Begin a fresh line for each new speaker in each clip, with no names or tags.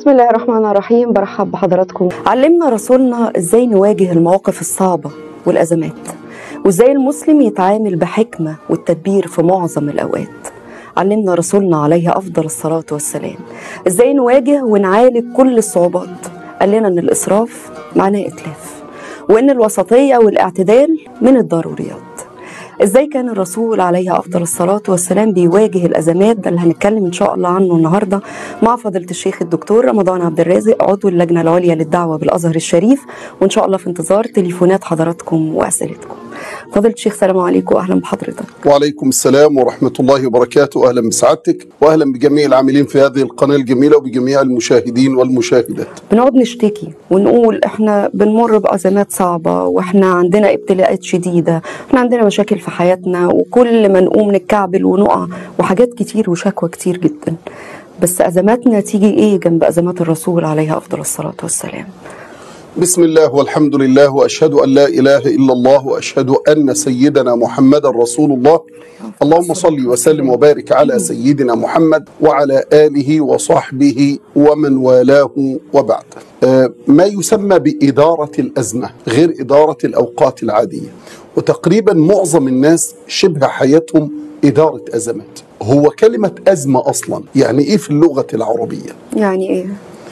بسم الله الرحمن الرحيم برحب بحضراتكم علمنا رسولنا ازاي نواجه المواقف الصعبة والأزمات وازاي المسلم يتعامل بحكمة والتدبير في معظم الأوقات علمنا رسولنا عليه أفضل الصلاة والسلام ازاي نواجه ونعالج كل الصعوبات قال لنا ان الإسراف معناه إتلاف وإن الوسطية والاعتدال من الضروريات ازاي كان الرسول عليه افضل الصلاه والسلام بيواجه الازمات ده اللي هنتكلم ان شاء الله عنه النهارده مع فضيله الشيخ الدكتور رمضان عبد الرازق عضو اللجنه العليا للدعوه بالازهر الشريف وان شاء الله في انتظار تليفونات حضراتكم واسئلتكم فضيله الشيخ سلام عليكم واهلا بحضرتك
وعليكم السلام ورحمة الله وبركاته أهلا بسعادتك وأهلا بجميع العاملين في هذه القناة الجميلة وبجميع المشاهدين والمشاهدات
بنقعد نشتكي ونقول احنا بنمر بازمات صعبه واحنا عندنا ابتلاءات شديده احنا عندنا مشاكل في حياتنا وكل ما نقوم نتكعبل ونقع وحاجات كتير وشكوى كتير جدا بس ازماتنا تيجي ايه جنب ازمات الرسول عليه افضل الصلاه والسلام
بسم الله والحمد لله وأشهد أن لا إله إلا الله وأشهد أن سيدنا محمد رسول الله اللهم صل وسلم وبارك على سيدنا محمد وعلى آله وصحبه ومن والاه وبعد آه، ما يسمى بإدارة الأزمة غير إدارة الأوقات العادية وتقريبا معظم الناس شبه حياتهم إدارة أزمات هو كلمة أزمة أصلا يعني إيه في اللغة العربية
يعني ايه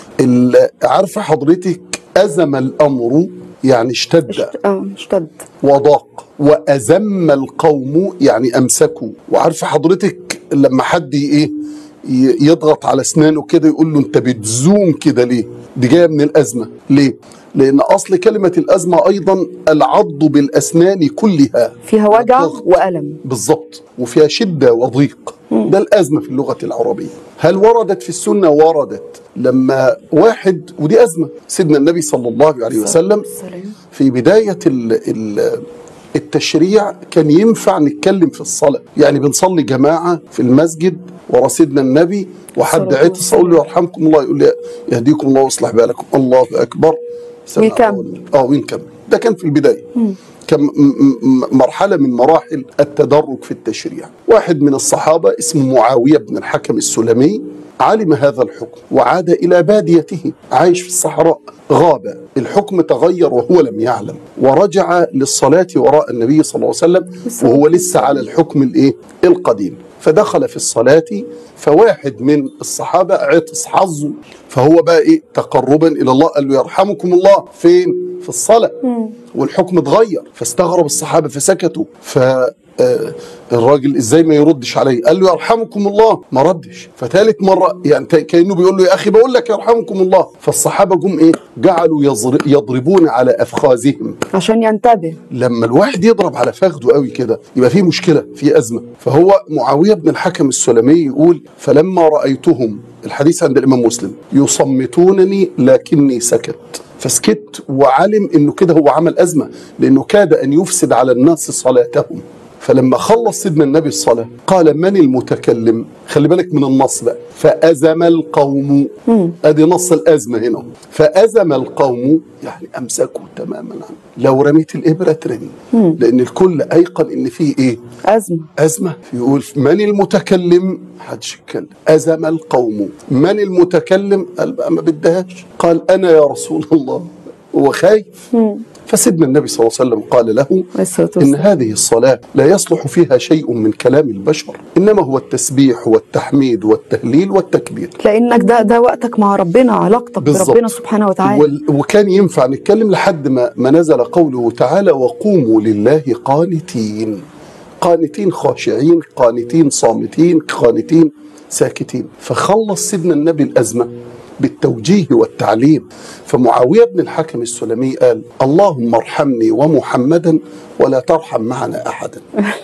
ال- عارفة حضرتك أزم الأمر يعني اشتد
اشت- اه اشتد
وضاق وأزم القوم يعني أمسكوا وعارفة حضرتك لما حد إيه ي- يضغط على أسنانه كده يقول له أنت بتزوم كده ليه دي جاية من الأزمة ليه لأن أصل كلمة الأزمة أيضا العض بالأسنان كلها
فيها وجع
والضغط.
والم
بالظبط وفيها شدة وضيق ده الأزمة في اللغة العربية هل وردت في السنة وردت لما واحد ودي أزمة سيدنا النبي صلى الله عليه وسلم
السلام.
في بداية ال ال التشريع كان ينفع نتكلم في الصلاة يعني بنصلي جماعة في المسجد ورا سيدنا النبي وحد
الصلاة
عطس أقول له يرحمكم الله يقول لي يهديكم الله ويصلح بالكم الله أكبر سمع
ويكمل.
الله. اه ويكمل ده كان في البداية كان م- م- مرحلة من مراحل التدرج في التشريع واحد من الصحابة اسمه معاوية بن الحكم السلمي علم هذا الحكم وعاد إلى باديته عايش في الصحراء غاب الحكم تغير وهو لم يعلم ورجع للصلاة وراء النبي صلى الله عليه وسلم وهو لسه على الحكم الايه القديم فدخل في الصلاة فواحد من الصحابة عطس حظه فهو بقى ايه تقربا الى الله قال له يرحمكم الله فين في الصلاة والحكم اتغير فاستغرب الصحابة فسكتوا ف آه، الراجل ازاي ما يردش عليه قال له يرحمكم الله ما ردش فثالث مره يعني ك- كانه بيقول له يا اخي بقول لك يرحمكم الله فالصحابه جم ايه جعلوا يضر- يضربون على افخاذهم
عشان ينتبه
لما الواحد يضرب على فخده قوي كده يبقى في مشكله في ازمه فهو معاويه بن الحكم السلمي يقول فلما رايتهم الحديث عند الامام مسلم يصمتونني لكني سكت فسكت وعلم انه كده هو عمل ازمه لانه كاد ان يفسد على الناس صلاتهم فلما خلص سيدنا النبي الصلاة قال من المتكلم خلي بالك من النص بقى فأزم القوم ادي نص الأزمة هنا فأزم القوم يعني أمسكوا تماما عنه لو رميت الإبرة ترمي لأن الكل أيقن إن في إيه
ازمه
أزمة يقول من المتكلم محدش يتكلم أزم القوم من المتكلم قال بقى ما بدهاش قال أنا يا رسول الله هو خايف فسيدنا النبي صلى الله عليه وسلم قال له
عليه الصلاة
إن
والسلام.
هذه الصلاة لا يصلح فيها شيء من كلام البشر إنما هو التسبيح والتحميد والتهليل والتكبير
لانك ده ده وقتك مع ربنا علاقتك
بالظبط.
بربنا سبحانه وتعالى
وال- وكان ينفع نتكلم لحد ما, ما نزل قوله تعالى وقوموا لله قانتين قانتين خاشعين قانتين صامتين قانتين ساكتين فخلص سيدنا النبي الأزمة بالتوجيه والتعليم فمعاوية بن الحكم السلمي قال اللهم ارحمني ومحمدا ولا ترحم معنا أحدا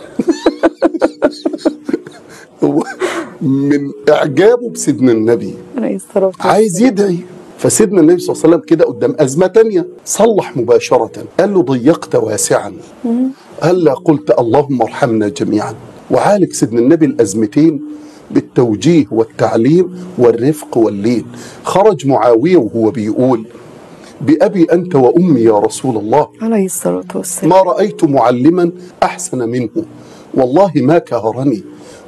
هو من إعجابه بسيدنا النبي
عليه الصلاة والسلام.
عايز يدعي فسيدنا النبي صلى الله عليه وسلم كده قدام أزمة تانية صلح مباشرة قال له ضيقت واسعا هلا قلت اللهم ارحمنا جميعا وعالج سيدنا النبي الأزمتين بالتوجيه والتعليم والرفق واللين خرج معاوية وهو بيقول بأبي أنت وأمي يا رسول الله
عليه الصلاة والسلام
ما رأيت معلما أحسن منه والله ما كهرني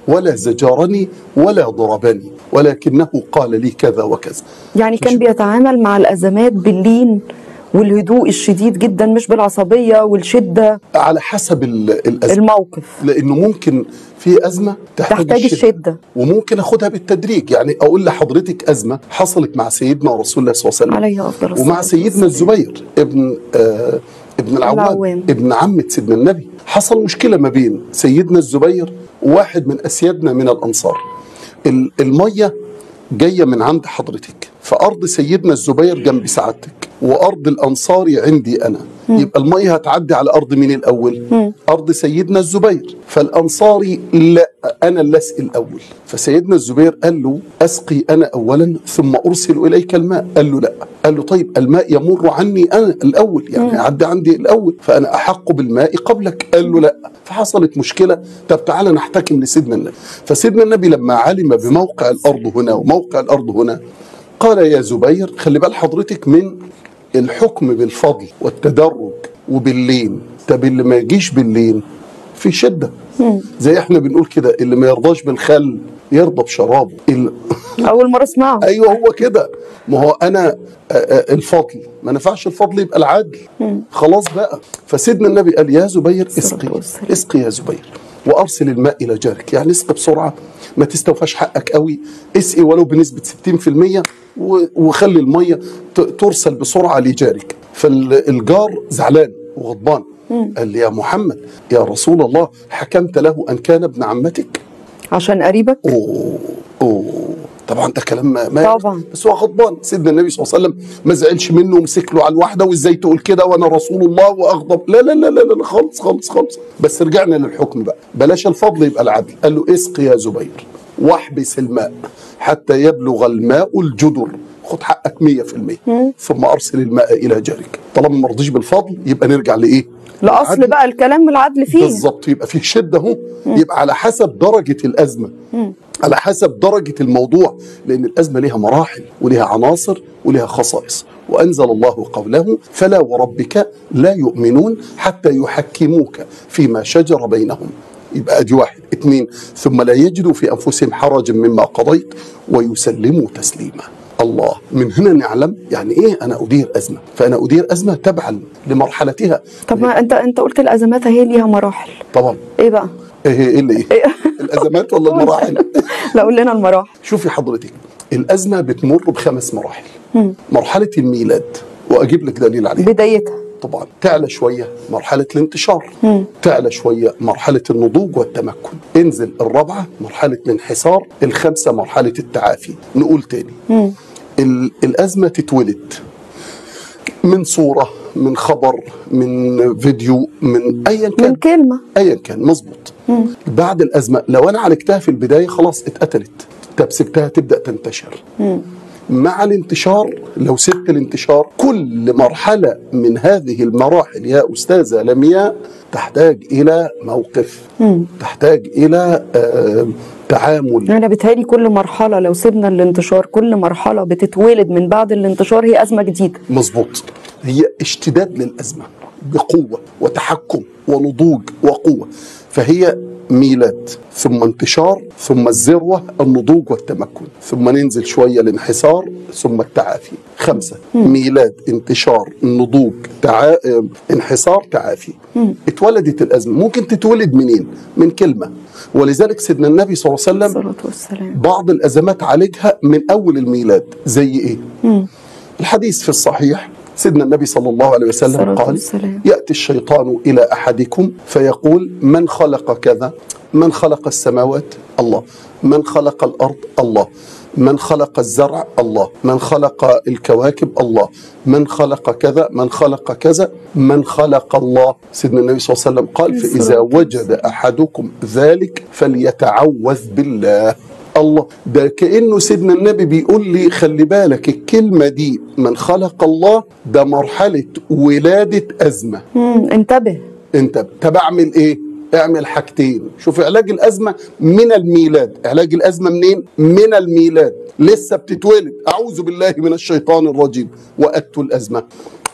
ولا زجرني ولا ضربني ولكنه قال لي كذا وكذا
يعني كان بيتعامل مع الازمات باللين والهدوء الشديد جدا مش بالعصبيه والشده
على حسب ال- الأزمة
الموقف
لأنه ممكن في أزمة تحتاج,
تحتاج الشده
وممكن أخدها بالتدريج يعني أقول لحضرتك أزمة حصلت مع سيدنا رسول الله صلى الله عليه وسلم
عليه افضل الصلاه
ومع سيدنا الزبير ابن آه ابن العوام,
العوام.
ابن عمة سيدنا النبي حصل مشكلة ما بين سيدنا الزبير وواحد من أسيادنا من الأنصار ال- المية جاية من عند حضرتك فأرض سيدنا الزبير جنب سعادتك وأرض الأنصاري عندي أنا يبقى المية هتعدي على أرض مين الأول أرض سيدنا الزبير فالأنصاري لا أنا اللي أسقي الأول فسيدنا الزبير قال له أسقي أنا أولا ثم أرسل إليك الماء قال له لا قال له طيب الماء يمر عني أنا الأول يعني يعدي عندي الأول فأنا أحق بالماء قبلك قال له لا فحصلت مشكلة طب تعالى نحتكم لسيدنا النبي فسيدنا النبي لما علم بموقع الأرض هنا وموقع الأرض هنا قال يا زبير خلي بال حضرتك من الحكم بالفضل والتدرج وباللين طب اللي ما يجيش باللين في شدة زي احنا بنقول كده اللي ما يرضاش بالخل يرضى بشرابه ال-
اول مره اسمعه
ايوه هو كده ما هو انا آه، آه، الفضل ما نفعش الفضل يبقى العدل خلاص بقى فسيدنا النبي قال يا زبير اسقي
والسلام.
اسقي يا زبير وارسل الماء الى جارك يعني اسقي بسرعه ما تستوفاش حقك قوي اسقي ولو بنسبه 60% و- وخلي الميه ت- ترسل بسرعه لجارك فالجار زعلان وغضبان قال لي يا محمد يا رسول الله حكمت له ان كان ابن عمتك
عشان قريبك
اوه اوه طبعا ده كلام ما ما
طبعا.
بس هو غضبان سيدنا النبي صلى الله عليه وسلم ما زعلش منه ومسك له على الواحده وازاي تقول كده وانا رسول الله واغضب لا لا لا لا, لا خالص خالص خالص بس رجعنا للحكم بقى بلاش الفضل يبقى العدل قال له اسقي يا زبير واحبس الماء حتى يبلغ الماء الجدر خد حقك 100% ثم ارسل الماء الى جارك طالما ما رضيش بالفضل يبقى نرجع لايه
لاصل
العدل.
بقى الكلام العدل فيه
بالظبط يبقى في شده اهو يبقى على حسب درجه الازمه على حسب درجه الموضوع لان الازمه ليها مراحل وليها عناصر وليها خصائص وانزل الله قوله فلا وربك لا يؤمنون حتى يحكموك فيما شجر بينهم يبقى ادي واحد اثنين ثم لا يجدوا في انفسهم حرجا مما قضيت ويسلموا تسليما الله من هنا نعلم يعني ايه انا ادير ازمه فانا ادير ازمه تبعا لمرحلتها
طب ما انت انت قلت الازمات هي ليها مراحل
طبعا
ايه بقى
ايه ايه اللي ايه؟ الازمات ولا المراحل؟
لا قول لنا المراحل
شوفي حضرتك الازمه بتمر بخمس مراحل مرحله الميلاد واجيب لك دليل عليها
بدايتها
طبعا تعلى شويه مرحله الانتشار تعلى شويه مرحله النضوج والتمكن انزل الرابعه مرحله الانحسار الخامسه مرحله التعافي نقول تاني ال- الازمه تتولد من صوره من خبر من فيديو من ايا كان
من كلمه
ايا كان مظبوط بعد الازمه لو انا عالجتها في البدايه خلاص اتقتلت طب سبتها تبدا تنتشر مع الانتشار لو سبت الانتشار كل مرحله من هذه المراحل يا استاذه لمياء تحتاج الى موقف تحتاج الى آه تعامل
انا بتهيألي كل مرحله لو سيبنا الانتشار كل مرحله بتتولد من بعد الانتشار هي ازمه جديده
مظبوط هي اشتداد للأزمة بقوة وتحكم ونضوج وقوة فهي ميلاد ثم انتشار ثم الذروة النضوج والتمكن ثم ننزل شوية الانحسار ثم التعافي خمسة ميلاد انتشار نضوج تع... اه، انحسار تعافي اتولدت الأزمة ممكن تتولد منين من كلمة ولذلك سيدنا النبي صلى الله عليه وسلم
الصلاه والسلام
بعض الازمات عالجها من اول الميلاد زي ايه؟ الحديث في الصحيح سيدنا النبي صلى الله عليه وسلم
الصلاة
قال
والسلام.
ياتي الشيطان الى احدكم فيقول من خلق كذا؟ من خلق السماوات؟ الله من خلق الارض؟ الله من خلق الزرع الله من خلق الكواكب الله من خلق كذا من خلق كذا من خلق الله سيدنا النبي صلى الله عليه وسلم قال فإذا
الصلاة
وجد أحدكم ذلك فليتعوذ بالله الله ده كأنه سيدنا النبي بيقول لي خلي بالك الكلمة دي من خلق الله ده مرحلة ولادة أزمة
مم. انتبه
انت طب اعمل ايه اعمل حاجتين شوف علاج الازمه من الميلاد علاج الازمه منين من الميلاد لسه بتتولد اعوذ بالله من الشيطان الرجيم واتوا الازمه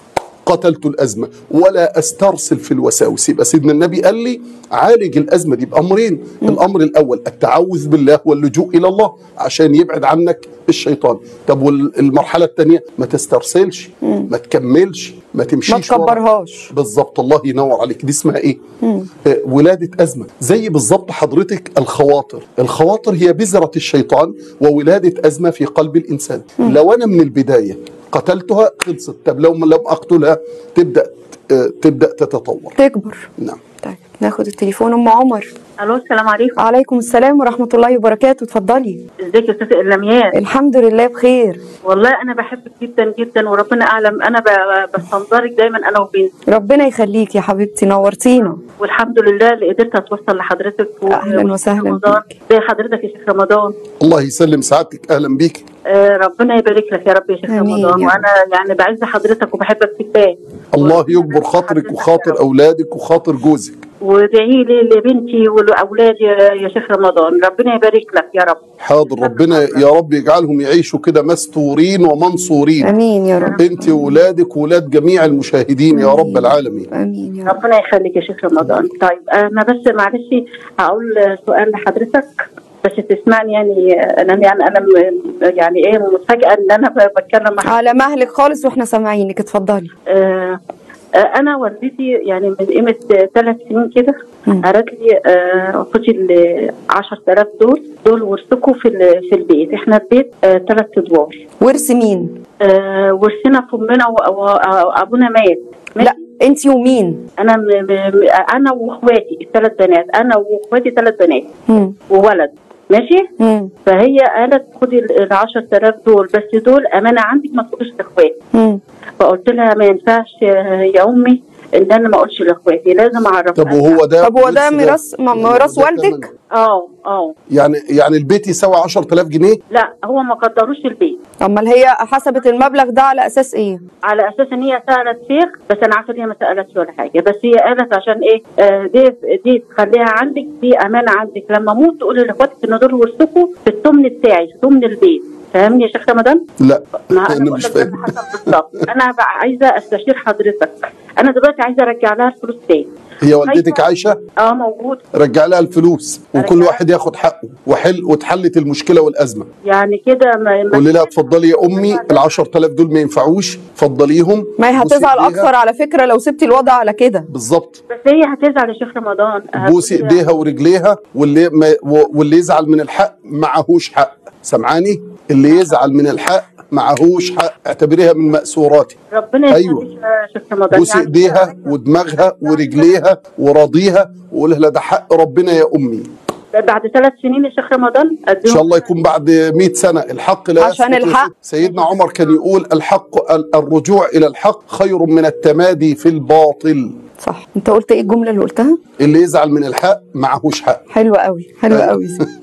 قتلت الازمه ولا استرسل في الوساوس يبقى سيدنا النبي قال لي عالج الازمه دي بامرين الامر الاول التعوذ بالله واللجوء الى الله عشان يبعد عنك الشيطان طب والمرحله الثانيه ما تسترسلش ما تكملش ما تمشيش
ما
ورا.
تكبرهاش
بالظبط الله ينور عليك دي اسمها ايه آه ولاده ازمه زي بالظبط حضرتك الخواطر الخواطر هي بذره الشيطان وولاده ازمه في قلب الانسان لو انا من البدايه قتلتها خلصت طب لو لم اقتلها تبدا آه تبدا تتطور
تكبر
نعم
طيب ناخد التليفون ام عمر
الو السلام عليكم
وعليكم السلام ورحمه الله وبركاته اتفضلي
ازيك يا استاذ لميان
الحمد لله بخير
والله انا بحبك جدا جدا وربنا اعلم انا ب- بستنظرك دايما انا وبنتي
ربنا يخليك يا حبيبتي نورتينا
والحمد لله اللي قدرت اتوصل لحضرتك و-
أهلاً وسهلاً
رمضان
بيك.
زي حضرتك يا شيخ رمضان
الله يسلم سعادتك اهلا بيك
آه ربنا يبارك لك يا رب يا شيخ
آمين
رمضان
يا
وانا يعني بعز حضرتك وبحبك في الله
الله يكبر خاطرك وخاطر اولادك وخاطر جوزك
وادعي لي لبنتي ولاولادي يا يا شيخ رمضان ربنا يبارك لك يا رب
حاضر ربنا يا رب يجعلهم يعيشوا كده مستورين ومنصورين
امين يا رب
انت وولادك وولاد جميع المشاهدين يا رب العالمين
امين يا رب
ربنا يخليك يا شيخ رمضان طيب انا بس معلش هقول سؤال لحضرتك بس تسمعني يعني انا يعني انا م- يعني ايه متفاجئه ان انا ب- بتكلم مع
على مهلك خالص واحنا سامعينك اتفضلي
آه آه، انا والدتي يعني من قيمه ثلاث سنين كده
مم.
قالت لي آه، خدي ال 10000 دول دول ورثكوا في ال- في البيت احنا البيت ثلاث ادوار
ورث مين
آه، ورثنا في امنا و- و- وابونا مات
لا انت ومين
انا م... م... م- انا واخواتي الثلاث بنات انا واخواتي ثلاث بنات
مم.
وولد ماشي
مم.
فهي قالت خدي ال 10000 دول بس دول امانه عندك ما تقولش لاخواتي
مم.
فقلت لها ما ينفعش يا امي ان انا ما اقولش لاخواتي لازم اعرف
طب وهو ده
طب هو ده
ورث
ميراث م-
يعني
ميراث
ده
والدك
تمن.
اه اه
يعني يعني البيت يساوي 10000 جنيه
لا هو ما قدروش البيت
امال هي حسبت المبلغ ده على اساس ايه
على اساس ان هي سالت شيخ بس انا عارفه ان هي ما سالتش ولا حاجه بس هي قالت عشان ايه آه دي دي تخليها عندك دي امانه عندك لما اموت تقولي لاخواتك ان دول ورثكوا في الثمن بتاعي في ثمن البيت فاهمني يا شيخ رمضان؟
لا
ما انا
انا
بقول
مش
لك ده
فاهم
اللي حصل بالظبط انا بقى عايزه استشير حضرتك انا دلوقتي عايزه ارجع لها الفلوس تاني
هي والدتك
أيوة.
عايشه
اه موجود
رجع لها الفلوس وكل
أرجع.
واحد ياخد حقه وحل واتحلت المشكله والازمه
يعني كده ما ما-
قولي لها اتفضلي يا امي ال 10000 دول ما ينفعوش فضليهم
ما هي
بوسي
هتزعل
إيديها.
اكتر على فكره لو سبتي الوضع على كده
بالظبط
بس هي هتزعل يا شيخ رمضان
بوسي
هتقولي-
ايديها ورجليها واللي ما واللي يزعل من الحق معهوش حق سامعاني اللي يزعل من الحق معهوش حق اعتبريها من مأسوراتي
ربنا
أيوة.
يخليك يا شيخ رمضان
بوسي
يعني-
ايديها ودماغها ورجليها وراضيها وقول لها ده حق ربنا يا امي
بعد ثلاث سنين يا شيخ رمضان
ان شاء الله يكون بعد 100 سنه الحق لا
عشان
يسقط
الحق.
سيدنا عمر كان يقول الحق ال- الرجوع الى الحق خير من التمادي في الباطل
صح انت قلت ايه الجمله اللي قلتها
اللي يزعل من الحق معهوش حق
حلوة قوي حلوة
أيوة.
قوي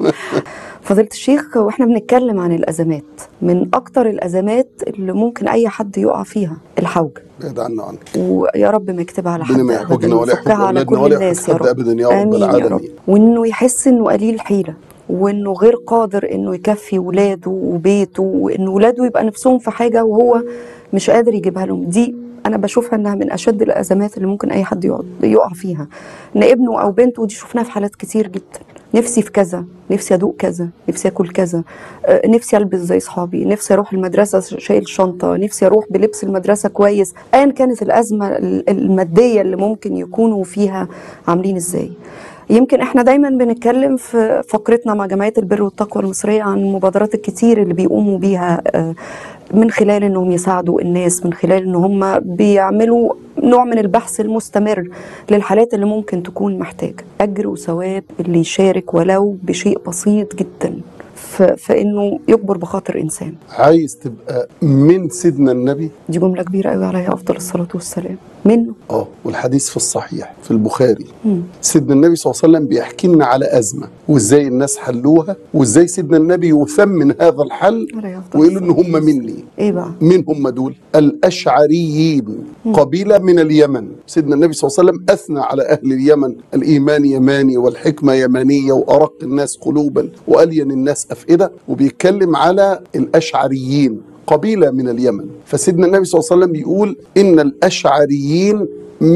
فضيلة الشيخ واحنا بنتكلم عن الأزمات من أكتر الأزمات اللي ممكن أي حد يقع فيها الحوجة
بعد عنا عنك
ويا رب ما يكتبها على حد
ربنا ما
أبداً،
يحوجنا ولا
ويفكها
يحوج
على
أولادنا
كل
ولا يحوج
الناس يا
حد
رب
أبدا يا رب
آمين يا رب
العالمين
وإنه يحس إنه قليل حيلة وإنه غير قادر إنه يكفي ولاده وبيته وإنه ولاده يبقى نفسهم في حاجة وهو مش قادر يجيبها لهم دي أنا بشوفها إنها من أشد الأزمات اللي ممكن أي حد يقع- يقع فيها إن ابنه أو بنته ودي شفناها في حالات كتير جدا نفسي في كذا نفسي ادوق كذا نفسي اكل كذا آه، نفسي البس زي اصحابي نفسي اروح المدرسه شايل شنطه نفسي اروح بلبس المدرسه كويس ايا كانت الازمه ال- الماديه اللي ممكن يكونوا فيها عاملين ازاي يمكن احنا دايما بنتكلم في فقرتنا مع جمعيه البر والتقوى المصريه عن المبادرات الكتير اللي بيقوموا بيها آه، من خلال انهم يساعدوا الناس من خلال ان هم بيعملوا نوع من البحث المستمر للحالات اللي ممكن تكون محتاجه اجر وثواب اللي يشارك ولو بشيء بسيط جدا ف- فانه يكبر بخاطر انسان
عايز تبقى من سيدنا النبي
دي جمله كبيره قوي عليها افضل الصلاه والسلام منه
اه والحديث في الصحيح في البخاري
مم.
سيدنا النبي صلى الله عليه وسلم بيحكي لنا على ازمه وازاي الناس حلوها وازاي سيدنا النبي يثمن هذا الحل
عليه أفضل
ويقول ان هم مني
ايه بقى
مين هم دول؟ الأشعريين قبيلة من اليمن سيدنا النبي صلى الله عليه وسلم أثنى على أهل اليمن الإيمان يماني والحكمة يمانية وأرق الناس قلوبا وألين الناس أفئدة وبيتكلم على الأشعريين قبيلة من اليمن فسيدنا النبي صلى الله عليه وسلم بيقول إن الأشعريين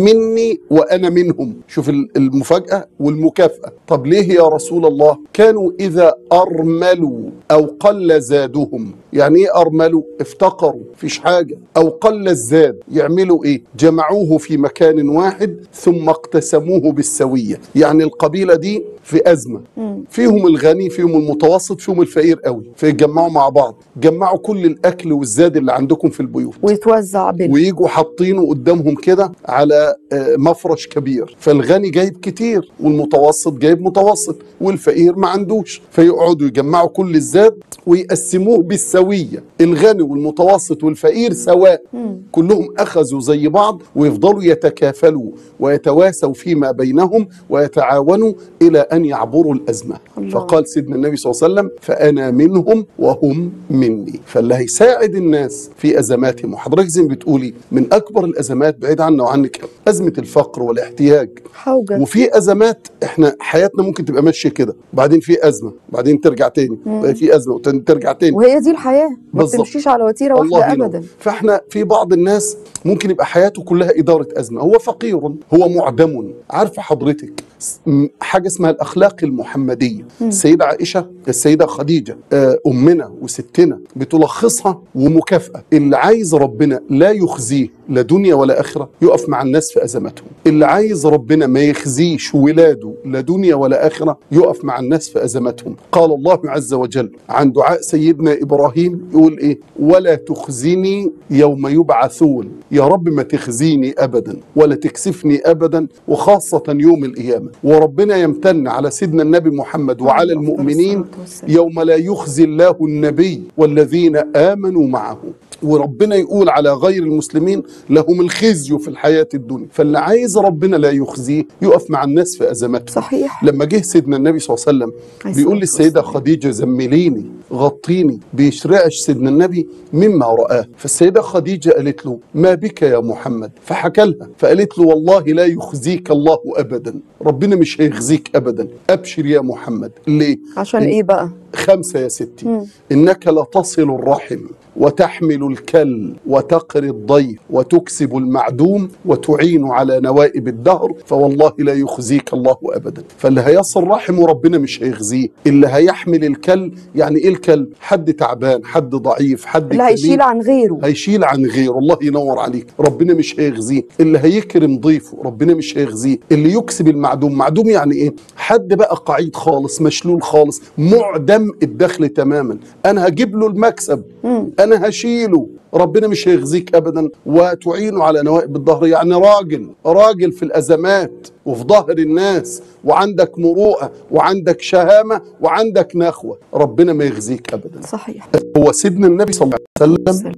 مني وأنا منهم شوف ال- المفاجأة والمكافأة طب ليه يا رسول الله كانوا إذا أرملوا أو قل زادهم يعني إيه أرملوا افتقروا فيش حاجة أو قل الزاد يعملوا إيه جمعوه في مكان واحد ثم اقتسموه بالسوية يعني القبيلة دي في أزمة فيهم الغني فيهم المتوسط فيهم الفقير قوي فيتجمعوا مع بعض جمعوا كل الأكل والزاد اللي عندكم في البيوت
ويتوزع بين
ويجوا حاطينه قدامهم كده على آه، مفرش كبير فالغني جايب كتير والمتوسط جايب متوسط والفقير ما عندوش فيقعدوا يجمعوا كل الزاد ويقسموه بالسوية الغني والمتوسط والفقير سواء كلهم أخذوا زي بعض ويفضلوا يتكافلوا ويتواسوا فيما بينهم ويتعاونوا إلى أن يعبروا الأزمة
الله.
فقال سيدنا النبي صلى الله عليه وسلم فأنا منهم وهم مني فاللي هيساعد الناس في أزماتهم وحضرتك زي ما بتقولي من أكبر الأزمات بعيد عنا وعنك أزمة الفقر والاحتياج
حوجة
وفي ازمات احنا حياتنا ممكن تبقى ماشيه كده وبعدين في ازمه وبعدين ترجع تاني وبعدين في ازمه وترجع تاني
وهي دي الحياة ما
بالظبط.
بتمشيش على وتيرة واحدة
ينور.
أبدا
فاحنا في بعض الناس ممكن يبقى حياته كلها اداره ازمه هو فقير هو معدم عارفه حضرتك س- م- حاجه اسمها الاخلاق المحمديه السيده عائشه السيده خديجه آه، امنا وستنا بتلخصها ومكافاه اللي عايز ربنا لا يخزيه لا دنيا ولا اخره يقف مع الناس في ازماتهم اللي عايز ربنا ما يخزيش ولاده لا دنيا ولا اخره يقف مع الناس في ازماتهم قال الله عز وجل عن دعاء سيدنا ابراهيم يقول ايه ولا تخزني يوم يبعثون يا رب ما تخزيني ابدا ولا تكسفني ابدا وخاصه يوم القيامه وربنا يمتن على سيدنا النبي محمد وعلى
أفضل
المؤمنين
الصلاة والسلام.
يوم لا يخزي الله النبي والذين امنوا معه وربنا يقول على غير المسلمين لهم الخزي في الحياه الدنيا فاللي عايز ربنا لا يخزيه يقف مع الناس في ازماتهم
صحيح
لما جه سيدنا النبي صلى الله عليه وسلم
عليه
بيقول
الصلاة
للسيدة
والسلام.
خديجة زمليني غطيني بيشرعش سيدنا النبي مما رآه فالسيدة خديجة قالت له ما بك يا محمد فحكى لها فقالت له والله لا يخزيك الله أبدا ربنا مش هيخزيك أبدا أبشر يا محمد ليه
عشان إيه بقى
خمسة يا ستي إنك لتصل الرحم وتحمل الكل وتقري الضيف وتكسب المعدوم وتعين على نوائب الدهر فوالله لا يخزيك الله أبدا فاللي هيصل رحمه ربنا مش هيخزيه اللي هيحمل الكل يعني إيه الكل حد تعبان حد ضعيف حد
اللي
كليل.
هيشيل عن غيره
هيشيل عن غيره الله ينور عليك ربنا مش هيخزيه اللي هيكرم ضيفه ربنا مش هيخزيه اللي يكسب المعدوم معدوم يعني ايه حد بقى قعيد خالص مشلول خالص معدم الدخل تماما انا هجيب له المكسب انا هشيله ربنا مش هيخزيك ابدا وتعينه على نوائب الظهر يعني راجل راجل في الازمات وفي ظهر الناس وعندك مروءه وعندك شهامه وعندك نخوه ربنا ما يخزيك ابدا
صحيح
هو سيدنا النبي صلى الله عليه وسلم
سلام.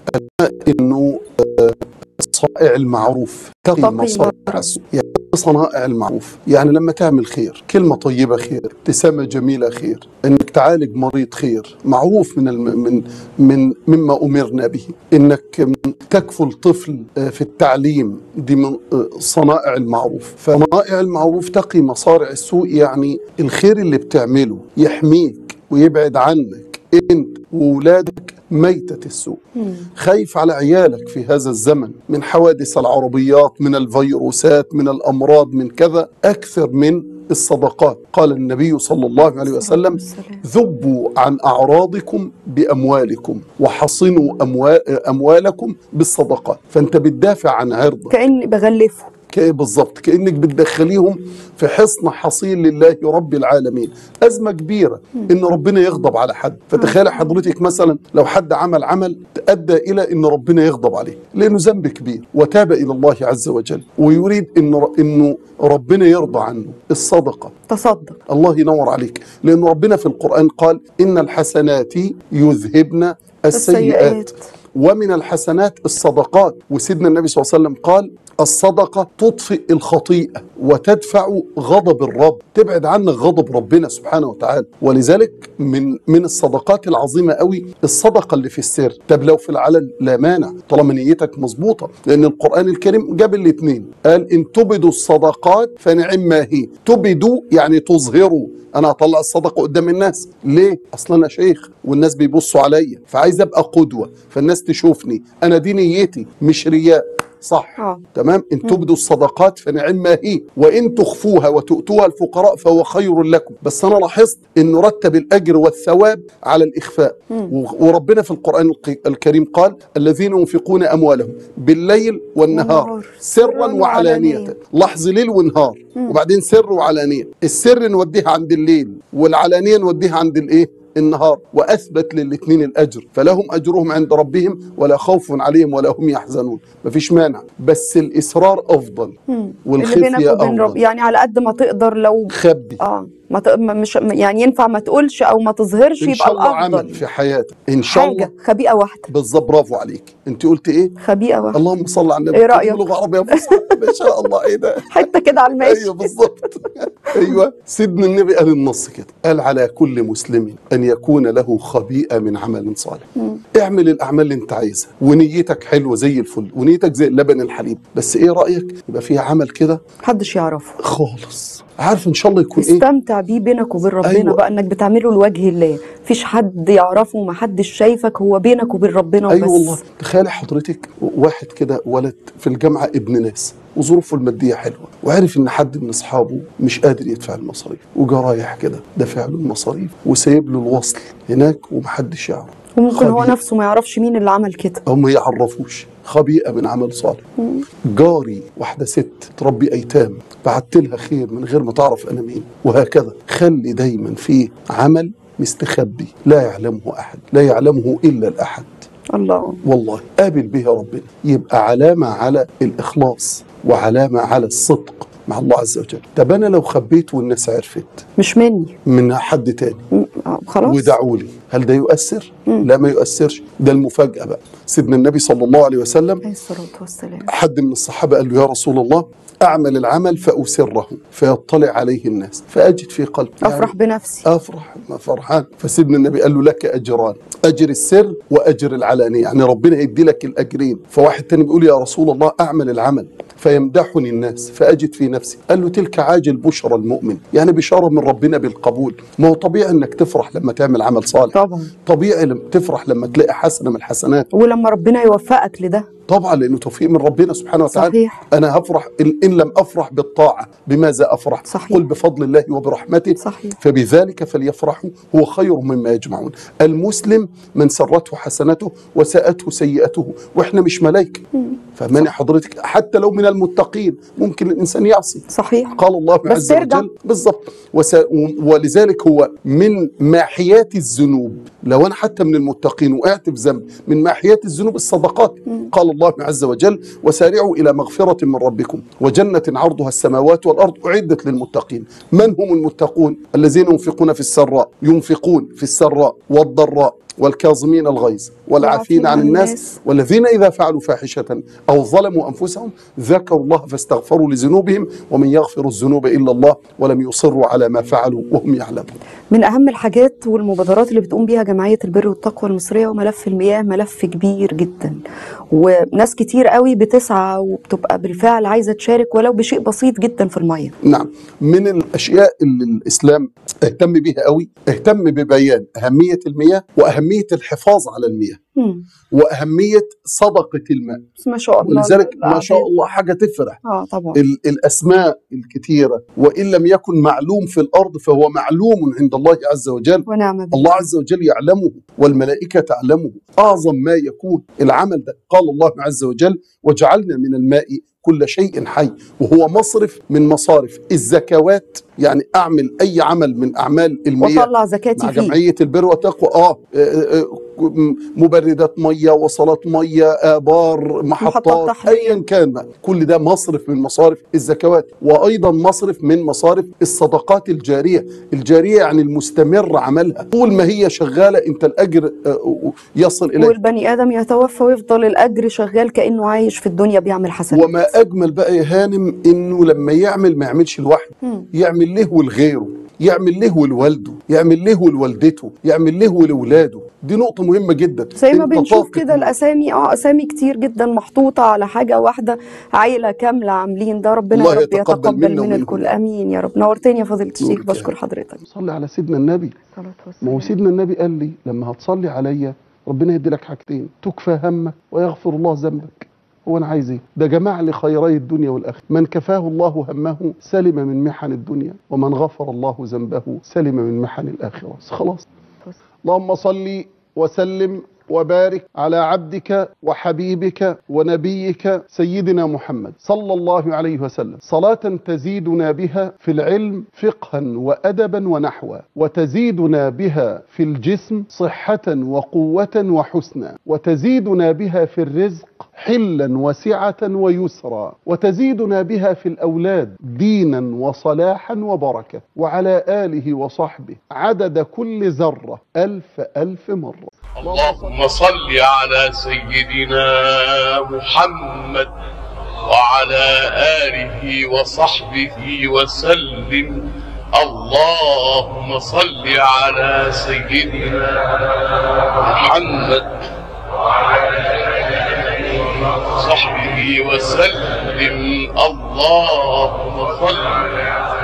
انه آه، صائع المعروف تقي
تقي
مصائع
المعروف.
السوء يعني صنائع المعروف يعني لما تعمل خير كلمة طيبة خير ابتسامة جميلة خير انك تعالج مريض خير معروف من الم من من مما امرنا به انك تكفل طفل آه، في التعليم دي من آه، صنائع المعروف فصنائع المعروف تقي مصارع السوء يعني الخير اللي بتعمله يحميك ويبعد عنك انت وولادك ميتة السوء خايف على عيالك في هذا الزمن من حوادث العربيات من الفيروسات من الأمراض من كذا أكثر من الصدقات قال النبي صلى الله عليه وسلم
والسلام.
ذبوا عن أعراضكم بأموالكم وحصنوا أموال أموالكم بالصدقات فأنت بتدافع عن عرضك
كأني بغلفه
كايه بالظبط كانك بتدخليهم في حصن حصين لله رب العالمين ازمه كبيره ان ربنا يغضب على حد فتخيل حضرتك مثلا لو حد عمل عمل ادى الى ان ربنا يغضب عليه لانه ذنب كبير وتاب الى الله عز وجل ويريد ان انه ربنا يرضى عنه الصدقه
تصدق
الله ينور عليك لأن ربنا في القرآن قال إن الحسنات يذهبن السيئات
السيئات.
ومن الحسنات الصدقات وسيدنا النبي صلى الله عليه وسلم قال الصدقة تطفئ الخطيئة وتدفع غضب الرب تبعد عنك غضب ربنا سبحانه وتعالى ولذلك من من الصدقات العظيمة قوي الصدقة اللي في السر طب لو في العلن لا مانع طالما نيتك مظبوطة لأن القرآن الكريم جاب الاثنين قال إن تبدوا الصدقات فنعم ما هي تبدوا يعني تظهروا انا هطلع الصدقه قدام الناس ليه اصلا انا شيخ والناس بيبصوا عليا فعايز ابقى قدوه فالناس تشوفني انا دي نيتي مش رياء صح
آه.
تمام ان تبدوا الصدقات فنعم ما هي وان تخفوها وتؤتوها الفقراء فهو خير لكم بس انا لاحظت انه رتب الاجر والثواب على الاخفاء و- وربنا في القران الق- الكريم قال الذين ينفقون اموالهم بالليل والنهار
والنهار.
سرا وعلانيه لاحظ ليل ونهار وبعدين سر وعلانيه السر نوديها عند الليل والعلانيه نوديها عند الايه النهار واثبت للاثنين الاجر فلهم اجرهم عند ربهم ولا خوف عليهم ولا هم يحزنون مفيش مانع بس الاصرار افضل
اللي
والخفيه
بينك وبين رب
افضل
يعني على قد ما تقدر لو
خبي
اه ما ت... ما- مش يعني ينفع ما تقولش او ما تظهرش
ان
يبقى
شاء الله عمل
الافضل
في حياتك ان شاء الله
حاجه خبيئه واحده
بالظبط برافو عليك انت قلت ايه
خبيئه واحده
اللهم صل على النبي
إيه رأيك؟
لغه عربيه فصحى ما شاء الله ايه ده
حته كده على الماشي
ايوه بالظبط ايوه سيدنا النبي قال النص كده قال على كل مسلم ان يكون له خبيئه من عمل صالح اعمل الاعمال اللي انت عايزها ونيتك حلوه زي الفل ونيتك زي اللبن الحليب بس ايه رايك يبقى فيها عمل كده
محدش يعرفه
خالص عارف ان شاء الله يكون ايه
استمتع بيه بينك وبين ربنا
أيوة.
بقى انك بتعمله لوجه الله مفيش حد يعرفه ومحدش شايفك هو بينك وبين ربنا وبس
ايوه والله تخيل حضرتك واحد كده ولد في الجامعه ابن ناس وظروفه الماديه حلوه وعرف ان حد من اصحابه مش قادر يدفع المصاريف وجا رايح كده دافع له المصاريف وسايب له الوصل هناك ومحدش يعرف
وممكن هو
خبيئة.
نفسه ما يعرفش مين اللي عمل كده
هم ما يعرفوش خبيئه من عمل صالح جاري واحده ست تربي ايتام بعت لها خير من غير ما تعرف انا مين وهكذا خلي دايما فيه عمل مستخبي لا يعلمه احد لا يعلمه الا الاحد
الله
والله قابل بها ربنا يبقى علامة على الإخلاص وعلامة على الصدق مع الله عز وجل طب أنا لو خبيت والناس عرفت
مش مني
من حد تاني
م- آه، خلاص
ودعوا لي هل ده يؤثر؟ لا ما يؤثرش ده المفاجأة بقى سيدنا النبي صلى الله عليه وسلم
عليه الصلاه والسلام
حد من الصحابة قال له يا رسول الله أعمل العمل فأسره فيطلع عليه الناس فأجد في قلبي
افرح بنفسي
افرح ما فرحان فسيدنا النبي قال له لك اجران اجر السر واجر العلانيه يعني ربنا هيدي لك الاجرين فواحد تاني بيقول يا رسول الله اعمل العمل فيمدحني الناس فاجد في نفسي قال له تلك عاجل بشرى المؤمن يعني بشاره من ربنا بالقبول ما هو طبيعي انك تفرح لما تعمل عمل صالح
طبعا
طبيعي لما تفرح لما تلاقي حسنه من الحسنات
ولما ربنا يوفقك لده
طبعا لانه توفيق من ربنا سبحانه وتعالى
صحيح.
انا هفرح إن, ان لم افرح بالطاعه بماذا افرح
صحيح.
قل بفضل الله وبرحمته
صحيح.
فبذلك فليفرحوا هو خير مما يجمعون المسلم من سرته حسنته وساءته سيئته واحنا مش ملائكه فمانع حضرتك حتى لو من المتقين ممكن الانسان يعصي
صحيح
قال الله
بس
عز
ترجع.
وجل بالضبط وس... ولذلك هو من ماحيات الذنوب لو انا حتى من المتقين وقعت في ذنب من ماحيات الذنوب الصدقات قال الله عز وجل وسارعوا الى مغفره من ربكم وجنه عرضها السماوات والارض اعدت للمتقين من هم المتقون الذين ينفقون في السراء ينفقون في السراء والضراء والكاظمين الغيظ والعافين عن الناس والذين إذا فعلوا فاحشة أو ظلموا أنفسهم ذكروا الله فاستغفروا لذنوبهم ومن يغفر الذنوب إلا الله ولم يصروا على ما فعلوا وهم يعلمون
من اهم الحاجات والمبادرات اللي بتقوم بيها جمعيه البر والتقوى المصريه وملف المياه ملف كبير جدا وناس كتير قوي بتسعى وبتبقى بالفعل عايزه تشارك ولو بشيء بسيط جدا في الميه
نعم من الأشياء اللي الإسلام اهتم بها قوي اهتم ببيان أهمية المياه وأهمية الحفاظ على المياه
مم.
وأهمية صدقة الماء
ما شاء الله
ولذلك ما شاء
الأعداد.
الله حاجة تفرح
اه طبعا
ال- الأسماء الكثيرة وإن لم يكن معلوم في الأرض فهو معلوم عند الله عز وجل
ونعم بالله
الله عز وجل يعلمه والملائكة تعلمه أعظم ما يكون العمل ده قال الله عز وجل وجعلنا من الماء كل شيء حي وهو مصرف من مصارف الزكوات يعني أعمل أي عمل من أعمال المياه
وطلع زكاتي
مع
فيه
جمعية البر والتقوى آه, آه, آه م- مبردات مية وصلات مية آبار
محطات
محطات
تحرير.
أيا كان بقى. كل ده مصرف من مصارف الزكوات وأيضا مصرف من مصارف الصدقات الجارية الجارية يعني المستمر عملها طول ما هي شغالة أنت الأجر آه، يصل إليك
والبني ادم يتوفى ويفضل الاجر شغال كانه عايش في الدنيا بيعمل حسنات
وما اجمل بقى يا هانم انه لما يعمل ما يعملش لوحده
مم.
يعمل له ولغيره يعمل له ولوالده يعمل له ولوالدته يعمل له ولولاده دي نقطه مهمه جدا
زي ما
انت
بنشوف
طاقة
كده الاسامي اه اسامي كتير جدا محطوطه على حاجه واحده عائله كامله عاملين ده ربنا
الله
يا رب
يتقبل
يتقبل
منا
من
ومنهم.
الكل امين يا رب نورتني يا فضيله الشيخ
نورك يا
بشكر
رب.
حضرتك
صلي على سيدنا النبي ما هو سيدنا النبي قال لي لما هتصلي عليا ربنا يدي لك حاجتين تكفى همك ويغفر الله ذنبك هو انا عايز ايه ده جمع لي خيري الدنيا والاخره من كفاه الله همه سلم من محن الدنيا ومن غفر الله ذنبه سلم من محن الاخره خلاص اللهم صل وسلم وبارك على عبدك وحبيبك ونبيك سيدنا محمد صلى الله عليه وسلم صلاة تزيدنا بها في العلم فقها وأدبا ونحوا وتزيدنا بها في الجسم صحة وقوة وحسنا وتزيدنا بها في الرزق حلا وسعة ويسرا وتزيدنا بها في الأولاد دينا وصلاحا وبركة وعلى آله وصحبه عدد كل ذرة ألف ألف مرة
اللهم صل على سيدنا محمد وعلى آله وصحبه وسلم اللهم صل على سيدنا محمد وصحبه وسلم اللهم صل